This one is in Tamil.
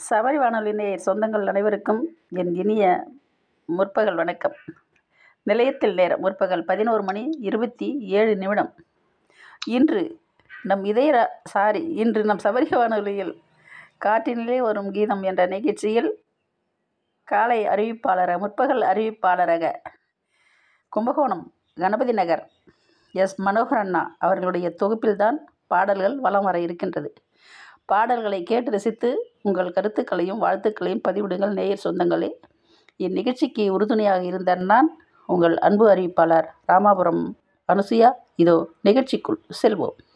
சபரி வானொலி நேயர் சொந்தங்கள் அனைவருக்கும் என் இனிய முற்பகல் வணக்கம் நிலையத்தில் நேரம் முற்பகல் பதினோரு மணி இருபத்தி ஏழு நிமிடம் இன்று நம் இதய ரா- சாரி இன்று நம் சபரி வானொலியில் காற்றினிலே வரும் கீதம் என்ற நிகழ்ச்சியில் காலை அறிவிப்பாளராக முற்பகல் அறிவிப்பாளராக கும்பகோணம் கணபதி நகர் எஸ் மனோகர் அண்ணா அவர்களுடைய தொகுப்பில்தான் பாடல்கள் வலம் வர இருக்கின்றது பாடல்களை கேட்டு ரசித்து உங்கள் கருத்துக்களையும் வாழ்த்துக்களையும் பதிவிடுங்கள் நேயர் சொந்தங்களே இந்நிகழ்ச்சிக்கு உறுதுணையாக இருந்த நான் உங்கள் அன்பு அறிவிப்பாளர் ராமாபுரம் அனுசுயா இதோ நிகழ்ச்சிக்குள் செல்வோம்